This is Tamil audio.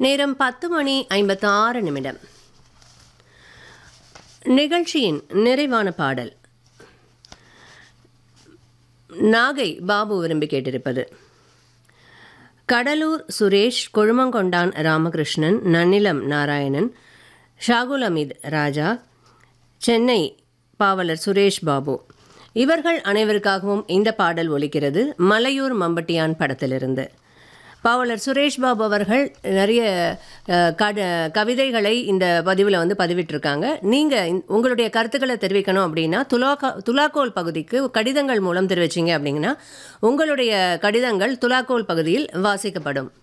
நேரம் பத்து மணி ஐம்பத்து ஆறு நிமிடம் நிகழ்ச்சியின் நிறைவான பாடல் நாகை பாபு விரும்பி கேட்டிருப்பது கடலூர் சுரேஷ் கொழுமங்கொண்டான் ராமகிருஷ்ணன் நன்னிலம் நாராயணன் ஷாகுல் அமீத் ராஜா சென்னை பாவலர் சுரேஷ் பாபு இவர்கள் அனைவருக்காகவும் இந்த பாடல் ஒலிக்கிறது மலையூர் மம்பட்டியான் படத்திலிருந்து பாவலர் சுரேஷ் பாபு அவர்கள் நிறைய அஹ், கட கவிதைகளை இந்த பதிவில் வந்து பதிவிட்டிருக்காங்க நீங்கள் உங்களுடைய கருத்துக்களை தெரிவிக்கணும் அப்படின்னா துலாக்கா துலாக்கோல் பகுதிக்கு கடிதங்கள் மூலம் தெரிவிச்சிங்க அப்படிங்கன்னா உங்களுடைய கடிதங்கள் துலாக்கோல் பகுதியில் வாசிக்கப்படும்